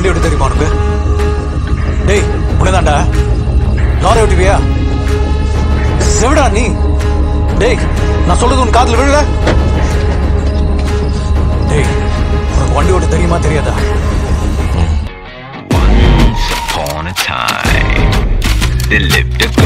வண்டி ஓட்ட தெரியுமா உனக்கு டேய் உனதாண்டா லாரி ஓட்டுவியா செவிடா நீ டேய் நான் சொல்றது உன் காதுல விழுல டேய் உனக்கு வண்டி ஓட்ட தெரியுமா தெரியாதா Once upon a time, there lived a